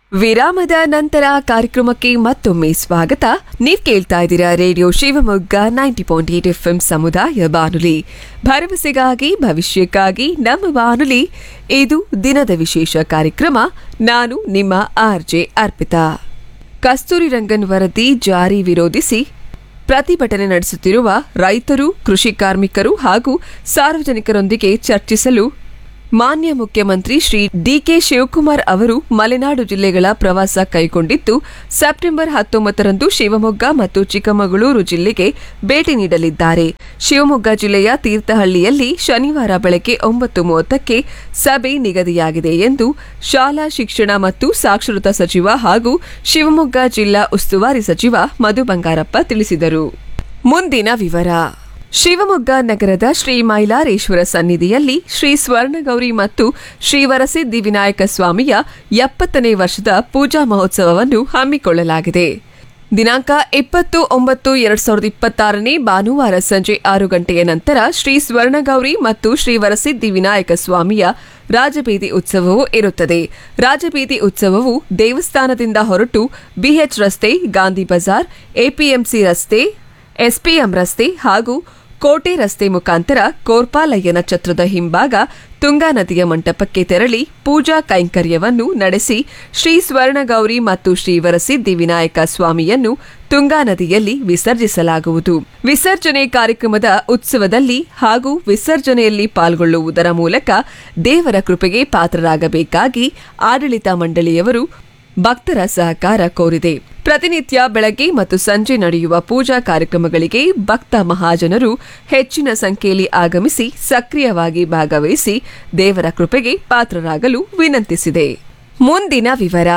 ವಿರಾಮದ ನಂತರ ಕಾರ್ಯಕ್ರಮಕ್ಕೆ ಮತ್ತೊಮ್ಮೆ ಸ್ವಾಗತ ನೀವ್ ಕೇಳ್ತಾ ಇದ್ದೀರಾ radio Shivamogga ninety point eight F M ಸಮುದಾಯ ಬಾನುಲಿ ಭರವಸೆಗಾಗಿ ಭವಿಷ್ಯಕ್ಕಾಗಿ ನಮ್ಮ ಬಾನುಲಿ ಇದು ದಿನದ ವಿಶೇಷ ಕಾರ್ಯಕ್ರಮ ನಾನು ನಿಮ್ಮ R J Arpita Kasturirangan ವರದಿ ಜಾರಿ ವಿರೋಧಿಸಿ ಪ್ರತಿಭಟನೆ ನಡೆಸುತ್ತಿರುವ ರೈತರು ಕೃಷಿ ಕಾರ್ಮಿಕರು ಹಾಗೂ ಸಾರ್ವಜನಿಕರೊಂದಿಗೆ ಚರ್ಚಿಸಲು ಮಾನ್ಯ ಮುಖ್ಯಮಂತ್ರಿ ಶ್ರೀ ಡಿಕೆ ಶಿವಕುಮಾರ್ ಅವರು ಮಲೆನಾಡು ಜಿಲ್ಲೆಗಳ ಪ್ರವಾಸ ಕೈಗೊಂಡಿದ್ದು ಸೆಪ್ಟೆಂಬರ್ ಹತ್ತೊಂಬತ್ತರಂದು ಶಿವಮೊಗ್ಗ ಮತ್ತು ಚಿಕ್ಕಮಗಳೂರು ಜಿಲ್ಲೆಗೆ ಭೇಟಿ ನೀಡಲಿದ್ದಾರೆ ಶಿವಮೊಗ್ಗ ಜಿಲ್ಲೆಯ ತೀರ್ಥಹಳ್ಳಿಯಲ್ಲಿ ಶನಿವಾರ ಬೆಳಗ್ಗೆ ಒಂಬತ್ತು ಮೂವತ್ತಕ್ಕೆ ಸಭೆ ನಿಗದಿಯಾಗಿದೆ ಎಂದು ಶಾಲಾ ಶಿಕ್ಷಣ ಮತ್ತು ಸಾಕ್ಷರತಾ ಸಚಿವ ಹಾಗೂ ಶಿವಮೊಗ್ಗ ಜಿಲ್ಲಾ ಉಸ್ತುವಾರಿ ಸಚಿವ ಮಧು ಬಂಗಾರಪ್ಪ ತಿಳಿಸಿದರು ಮುಂದಿನ ವಿವರ ಶಿವಮೊಗ್ಗ ನಗರದ ಶ್ರೀ ಮೈಲಾರೇಶ್ವರ ಸನ್ನಿಧಿಯಲ್ಲಿ ಶ್ರೀ ಸ್ವರ್ಣಗೌರಿ ಮತ್ತು ಶ್ರೀ ವರಸಿದ್ಧಿ ವಿನಾಯಕ ಸ್ವಾಮಿಯ ಎಪ್ಪತ್ತನೇ ವರ್ಷದ ಪೂಜಾ ಮಹೋತ್ಸವವನ್ನು ಹಮ್ಮಿಕೊಳ್ಳಲಾಗಿದೆ ದಿನಾಂಕ ಇಪ್ಪತ್ತು ಒಂಬತ್ತು ಎರಡ್ ಸಾವಿರದ ಇಪ್ಪತ್ತಾರನೇ ಭಾನುವಾರ ಸಂಜೆ ಆರು ಗಂಟೆಯ ನಂತರ ಶ್ರೀ ಸ್ವರ್ಣಗೌರಿ ಮತ್ತು ಶ್ರೀ ವರಸಿದ್ಧಿ ವಿನಾಯಕ ಸ್ವಾಮಿಯ ರಾಜಬೀದಿ ಉತ್ಸವವು ಇರುತ್ತದೆ ರಾಜಬೀದಿ ಉತ್ಸವವು ದೇವಸ್ಥಾನದಿಂದ ಹೊರಟು ಬಿಎಚ್ ರಸ್ತೆ ಗಾಂಧಿ ಬಜಾರ್ ಎಪಿಎಂಸಿ ರಸ್ತೆ ಎಸ್ಪಿಎಂ ರಸ್ತೆ ಹಾಗೂ ಕೋಟೆ ರಸ್ತೆ ಮುಖಾಂತರ ಕೋರ್ಪಾಲಯ್ಯನ ಛತ್ರದ ಹಿಂಭಾಗ ತುಂಗಾ ನದಿಯ ಮಂಟಪಕ್ಕೆ ತೆರಳಿ ಪೂಜಾ ಕೈಂಕರ್ಯವನ್ನು ನಡೆಸಿ ಶ್ರೀ ಸ್ವರ್ಣಗೌರಿ ಮತ್ತು ಶ್ರೀ ವರಸಿದ್ಧಿ ವಿನಾಯಕ ಸ್ವಾಮಿಯನ್ನು ತುಂಗಾ ನದಿಯಲ್ಲಿ ವಿಸರ್ಜಿಸಲಾಗುವುದು ವಿಸರ್ಜನೆ ಕಾರ್ಯಕ್ರಮದ ಉತ್ಸವದಲ್ಲಿ ಹಾಗೂ ವಿಸರ್ಜನೆಯಲ್ಲಿ ಪಾಲ್ಗೊಳ್ಳುವುದರ ಮೂಲಕ ದೇವರ ಕೃಪೆಗೆ ಪಾತ್ರರಾಗಬೇಕಾಗಿ ಆಡಳಿತ ಮಂಡಳಿಯವರು ಭಕ್ತರ ಸಹಕಾರ ಕೋರಿದೆ ಪ್ರತಿನಿತ್ಯ ಬೆಳಗ್ಗೆ ಮತ್ತು ಸಂಜೆ ನಡೆಯುವ ಪೂಜಾ ಕಾರ್ಯಕ್ರಮಗಳಿಗೆ ಭಕ್ತ ಮಹಾಜನರು ಹೆಚ್ಚಿನ ಸಂಖ್ಯೆಯಲ್ಲಿ ಆಗಮಿಸಿ ಸಕ್ರಿಯವಾಗಿ ಭಾಗವಹಿಸಿ ದೇವರ ಕೃಪೆಗೆ ಪಾತ್ರರಾಗಲು ವಿನಂತಿಸಿದೆ ಮುಂದಿನ ವಿವರ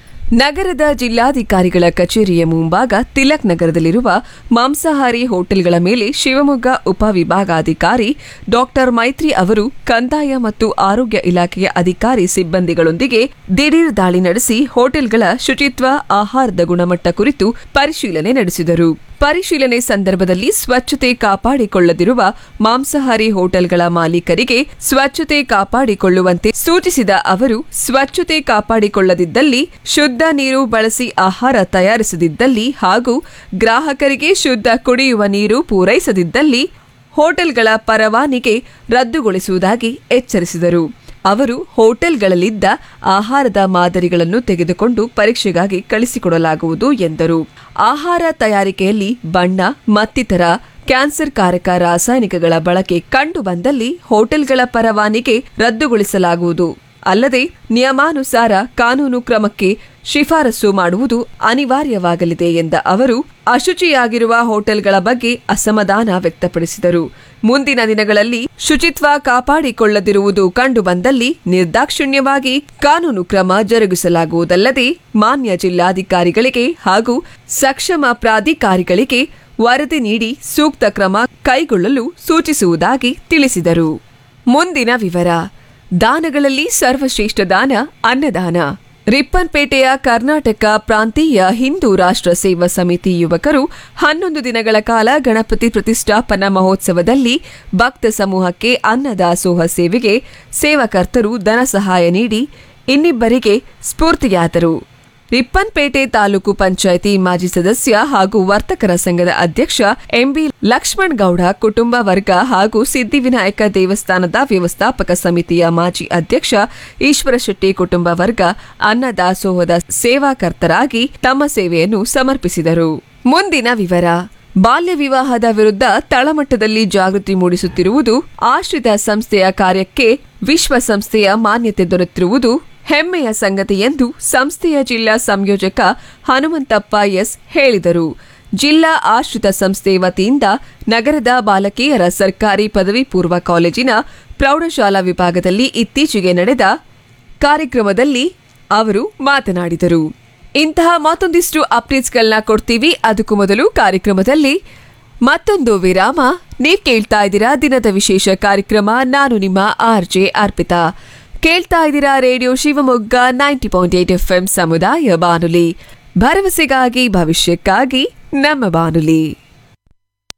ನಗರದ ಜಿಲ್ಲಾಧಿಕಾರಿಗಳ ಕಚೇರಿಯ ಮುಂಭಾಗ ತಿಲಕ್ ನಗರದಲ್ಲಿರುವ ಮಾಂಸಾಹಾರಿ ಹೋಟೆಲ್ಗಳ ಮೇಲೆ ಶಿವಮೊಗ್ಗ ಉಪವಿಭಾಗಾಧಿಕಾರಿ ಡಾಕ್ಟರ್ ಮೈತ್ರಿ ಅವರು ಕಂದಾಯ ಮತ್ತು ಆರೋಗ್ಯ ಇಲಾಖೆಯ ಅಧಿಕಾರಿ ಸಿಬ್ಬಂದಿಗಳೊಂದಿಗೆ ದಿಢೀರ್ ದಾಳಿ ನಡೆಸಿ ಹೋಟೆಲ್ಗಳ ಶುಚಿತ್ವ ಆಹಾರದ ಗುಣಮಟ್ಟ ಕುರಿತು ಪರಿಶೀಲನೆ ನಡೆಸಿದರು ಪರಿಶೀಲನೆ ಸಂದರ್ಭದಲ್ಲಿ ಸ್ವಚ್ಛತೆ ಕಾಪಾಡಿಕೊಳ್ಳದಿರುವ ಮಾಂಸಾಹಾರಿ ಹೋಟೆಲ್ಗಳ ಮಾಲೀಕರಿಗೆ ಸ್ವಚ್ಛತೆ ಕಾಪಾಡಿಕೊಳ್ಳುವಂತೆ ಸೂಚಿಸಿದ ಅವರು ಸ್ವಚ್ಛತೆ ಕಾಪಾಡಿಕೊಳ್ಳದಿದ್ದಲ್ಲಿ ಶುದ್ಧ ನೀರು ಬಳಸಿ ಆಹಾರ ತಯಾರಿಸದಿದ್ದಲ್ಲಿ ಹಾಗೂ ಗ್ರಾಹಕರಿಗೆ ಶುದ್ಧ ಕುಡಿಯುವ ನೀರು ಪೂರೈಸದಿದ್ದಲ್ಲಿ ಹೋಟೆಲ್ಗಳ ಪರವಾನಿಗೆ ರದ್ದುಗೊಳಿಸುವುದಾಗಿ ಎಚ್ಚರಿಸಿದರು ಅವರು ಹೋಟೆಲ್ಗಳಲ್ಲಿದ್ದ ಆಹಾರದ ಮಾದರಿಗಳನ್ನು ತೆಗೆದುಕೊಂಡು ಪರೀಕ್ಷೆಗಾಗಿ ಕಳಿಸಿಕೊಡಲಾಗುವುದು ಎಂದರು ಆಹಾರ ತಯಾರಿಕೆಯಲ್ಲಿ ಬಣ್ಣ ಮತ್ತಿತರ ಕ್ಯಾನ್ಸರ್ ಕಾರಕ ರಾಸಾಯನಿಕಗಳ ಬಳಕೆ ಕಂಡು ಬಂದಲ್ಲಿ ಹೋಟೆಲ್ಗಳ ಪರವಾನಿಗೆ ರದ್ದುಗೊಳಿಸಲಾಗುವುದು ಅಲ್ಲದೆ ನಿಯಮಾನುಸಾರ ಕಾನೂನು ಕ್ರಮಕ್ಕೆ ಶಿಫಾರಸು ಮಾಡುವುದು ಅನಿವಾರ್ಯವಾಗಲಿದೆ ಎಂದ ಅವರು ಅಶುಚಿಯಾಗಿರುವ ಹೋಟೆಲ್ಗಳ ಬಗ್ಗೆ ಅಸಮಾಧಾನ ವ್ಯಕ್ತಪಡಿಸಿದರು ಮುಂದಿನ ದಿನಗಳಲ್ಲಿ ಶುಚಿತ್ವ ಕಾಪಾಡಿಕೊಳ್ಳದಿರುವುದು ಕಂಡುಬಂದಲ್ಲಿ ನಿರ್ದಾಕ್ಷಿಣ್ಯವಾಗಿ ಕಾನೂನು ಕ್ರಮ ಜರುಗಿಸಲಾಗುವುದಲ್ಲದೆ ಮಾನ್ಯ ಜಿಲ್ಲಾಧಿಕಾರಿಗಳಿಗೆ ಹಾಗೂ ಸಕ್ಷಮ ಪ್ರಾಧಿಕಾರಿಗಳಿಗೆ ವರದಿ ನೀಡಿ ಸೂಕ್ತ ಕ್ರಮ ಕೈಗೊಳ್ಳಲು ಸೂಚಿಸುವುದಾಗಿ ತಿಳಿಸಿದರು ಮುಂದಿನ ವಿವರ ದಾನಗಳಲ್ಲಿ ಸರ್ವಶ್ರೇಷ್ಠ ದಾನ ಅನ್ನದಾನ ರಿಪ್ಪನ್ಪೇಟೆಯ ಕರ್ನಾಟಕ ಪ್ರಾಂತೀಯ ಹಿಂದೂ ರಾಷ್ಟ್ರ ಸೇವಾ ಸಮಿತಿ ಯುವಕರು ಹನ್ನೊಂದು ದಿನಗಳ ಕಾಲ ಗಣಪತಿ ಪ್ರತಿಷ್ಠಾಪನಾ ಮಹೋತ್ಸವದಲ್ಲಿ ಭಕ್ತ ಸಮೂಹಕ್ಕೆ ಅನ್ನದಾಸೋಹ ಸೇವೆಗೆ ಸೇವಕರ್ತರು ಧನ ಸಹಾಯ ನೀಡಿ ಇನ್ನಿಬ್ಬರಿಗೆ ಸ್ಫೂರ್ತಿಯಾದರು ರಿಪ್ಪನ್ಪೇಟೆ ತಾಲೂಕು ಪಂಚಾಯಿತಿ ಮಾಜಿ ಸದಸ್ಯ ಹಾಗೂ ವರ್ತಕರ ಸಂಘದ ಅಧ್ಯಕ್ಷ ಎಂಬಿ ಲಕ್ಷ್ಮಣ್ ಗೌಡ ಕುಟುಂಬ ವರ್ಗ ಹಾಗೂ ಸಿದ್ಧಿವಿನಾಯಕ ದೇವಸ್ಥಾನದ ವ್ಯವಸ್ಥಾಪಕ ಸಮಿತಿಯ ಮಾಜಿ ಅಧ್ಯಕ್ಷ ಈಶ್ವರ ಶೆಟ್ಟಿ ಕುಟುಂಬ ವರ್ಗ ಅನ್ನದಾಸೋಹದ ಸೇವಾಕರ್ತರಾಗಿ ತಮ್ಮ ಸೇವೆಯನ್ನು ಸಮರ್ಪಿಸಿದರು ಮುಂದಿನ ವಿವರ ಬಾಲ್ಯ ವಿವಾಹದ ವಿರುದ್ಧ ತಳಮಟ್ಟದಲ್ಲಿ ಜಾಗೃತಿ ಮೂಡಿಸುತ್ತಿರುವುದು ಆಶ್ರಿತ ಸಂಸ್ಥೆಯ ಕಾರ್ಯಕ್ಕೆ ವಿಶ್ವಸಂಸ್ಥೆಯ ಮಾನ್ಯತೆ ದೊರೆತಿರುವುದು ಹೆಮ್ಮೆಯ ಸಂಗತಿ ಎಂದು ಸಂಸ್ಥೆಯ ಜಿಲ್ಲಾ ಸಂಯೋಜಕ ಹನುಮಂತಪ್ಪ ಎಸ್ ಹೇಳಿದರು ಜಿಲ್ಲಾ ಆಶ್ರಿತ ಸಂಸ್ಥೆ ವತಿಯಿಂದ ನಗರದ ಬಾಲಕಿಯರ ಸರ್ಕಾರಿ ಪದವಿ ಪೂರ್ವ ಕಾಲೇಜಿನ ಪ್ರೌಢಶಾಲಾ ವಿಭಾಗದಲ್ಲಿ ಇತ್ತೀಚೆಗೆ ನಡೆದ ಕಾರ್ಯಕ್ರಮದಲ್ಲಿ ಅವರು ಮಾತನಾಡಿದರು ಇಂತಹ ಮತ್ತೊಂದಿಷ್ಟು ಅಪ್ಡೇಟ್ಸ್ಗಳನ್ನ ಕೊಡ್ತೀವಿ ಅದಕ್ಕೂ ಮೊದಲು ಕಾರ್ಯಕ್ರಮದಲ್ಲಿ ಮತ್ತೊಂದು ವಿರಾಮ ನೀವ್ ಕೇಳ್ತಾ ಇದ್ದೀರಾ ದಿನದ ವಿಶೇಷ ಕಾರ್ಯಕ್ರಮ ನಾನು ನಿಮ್ಮ ಆರ್ ಜೆ ಅರ್ಪಿತಾ ಕೇಳ್ತಾ ಇದ್ದೀರಾ radio Shivamogga ninety point eight F M ಸಮುದಾಯ ಬಾನುಲಿ ಭರವಸೆಗಾಗಿ ಭವಿಷ್ಯಕ್ಕಾಗಿ ನಮ್ಮ ಬಾನುಲಿ